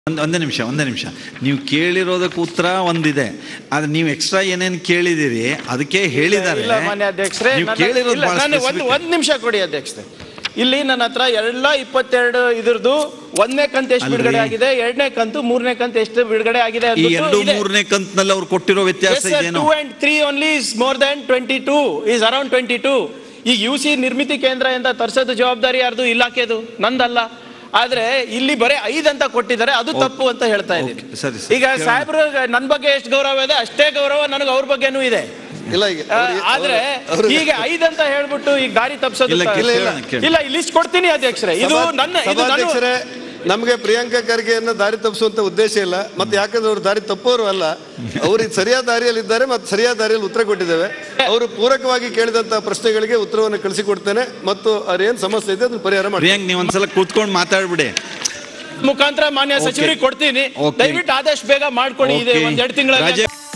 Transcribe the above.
ಒಂದು ಒಂದೇ ನಿಮಿಷ ಒಂದೇ ನಿಮಿಷ ನೀವು ಕೇಳಿರೋದಕ್ಕೆ ಉತ್ತರ ಒಂದಿದೆ ಆದ್ರೆ ನೀವು ಎಕ್ಸ್ಟ್ರಾ ಏನೇನು ಕೇಳಿದಿರಿ ಅದಕ್ಕೆ ಹೇಳಿದ್ದಾರೆ ಇಲ್ಲ ಮಾನ್ಯ ಅಧ್ಯಕ್ಷರೇ ನೀವು ನನ್ನ- ಕೇಳಿರೋದು ಇಲ್ಲ, ಬಹಳ ನಾನು ಒಂದು specific. ಒಂದ್ ನಿಮಿಷ ಕೊಡಿ ಅಧ್ಯಕ್ಷರೇ ಇಲ್ಲಿ ನನ್ನ ಹತ್ರ ಎಲ್ಲ ಇಪ್ಪತ್ತೆರಡು ಇದ್ರದ್ದು ಒಂದನೇ ಕಂತು ಎಷ್ಟು ಅಲ್ರಿ. ಬಿಡುಗಡೆ ಆಗಿದೆ ಎರಡನೇ ಕಂತು ಮೂರನೇ ಕಂತು ಎಷ್ಟು ಬಿಡುಗಡೆ ಆಗಿದೆ ಈ ಅಂದ್ಬಿಟ್ಟು ಎರಡು ಇದೆ. ಮೂರನೇ ಕಂತಿನಲ್ಲಿ ಅವ್ರು ಕೊಟ್ಟಿರೋ ವ್ಯತ್ಯಾಸ ಇದೇನೋ two and three only is more than twenty two is around twenty two ಈಗ ಯು ಸಿ ನಿರ್ಮಿತಿ ಕೇಂದ್ರದಿಂದ ತರಿಸೋದು ಜವಾಬ್ದಾರಿ ಯಾರ್ದು ಇಲಾಖೆದು ನಂದಲ್ಲ ಆದ್ರೆ ಇಲ್ಲಿ ಬರೀ ಐದ್ ಅಂತ ಕೊಟ್ಟಿದ್ದಾರೆ ಅದು ತಪ್ಪು ಅಂತ ಹೇಳ್ತಾ ಇದ್ದೀನಿ Okay, ಸರಿ, ಸರಿ. ಈಗ ಸಾಹೇಬ್ರು ನನ್ ಬಗ್ಗೆ ಎಷ್ಟು ಗೌರವ ಇದೆ ಅಷ್ಟೇ ಗೌರವ ನನಗೆ ಅವ್ರ ಬಗ್ಗೆನೂ ಇದೆ ಇಲ್ಲ ಈಗ ಆ, ಅವ್ರಿಗೆ- ಆದ್ರೆ ಅವ್ರಿಗೆ- ಈಗ ಐದ್ ಅಂತ ಹೇಳ್ಬಿಟ್ಟು ಈಗ ದಾರಿ ತಪ್ಪಿಸೋದು ಇಲ್ಲ, ತ- ಇಲ್ಲ, ಇಲ್ಲ, ಇಲ್ಲ, ಕೇಳಿ. ಇಲ್ಲ ಲಿಸ್ಟ್ ಕೊಡ್ತೀನಿ ಅಧ್ಯಕ್ಷರೇ ಇದು ಸಭಾ- ನನ್ನ ಇದು ನಾನು ಸಭಾಧ್ಯಕ್ಷರೇ ನಮಗೆ ಪ್ರಿಯಾಂಕಾ ಖರ್ಗೆಯನ್ನ ದಾರಿ ತಪ್ಪಿಸುವಂತ ಉದ್ದೇಶ ಇಲ್ಲ ಮತ್ತೆ ಯಾಕಂದ್ರೆ ಅವ್ರು ದಾರಿ ತಪ್ಪೋರು ಅಲ್ಲ ಅವರು ಸರಿಯಾದ ದಾರಿಯಲ್ಲಿ ಇದ್ದಾರೆ ಮತ್ತೆ ಸರಿಯಾದ ದಾರಿಯಲ್ಲಿ ಉತ್ತರ ಕೊಟ್ಟಿದ್ದೇವೆ ಅವರು ಪೂರಕವಾಗಿ ಕೇಳಿದಂತ ಪ್ರಶ್ನೆಗಳಿಗೆ ಉತ್ತರವನ್ನು ಕಳಿಸಿಕೊಡ್ತೇನೆ ಮತ್ತು ಅವ್ರ ಏನ್ ಸಮಸ್ಯೆ ಇದೆ ಅದನ್ನ ಪರಿಹಾರ ಮಾಡಿ ಪ್ರಿಯಾಂಕ್ ನೀವು ಒಂದ್ಸಲ ಕೂತ್ಕೊಂಡು ಮಾತಾಡ್ಬಿಡಿ ಮುಖಾಂತರ ಮಾನ್ಯ Okay. ಸಚಿವರಿಗೆ ಕೊಡ್ತೀನಿ Okay. ದಯವಿಟ್ಟು ಆದಷ್ಟು ಬೇಗ ಮಾಡ್ಕೊಡಿ ಇದೆ Okay. ಒಂದ್ ಎರಡು ತಿಂಗಳಲ್ಲಿ ರಾಜೇ-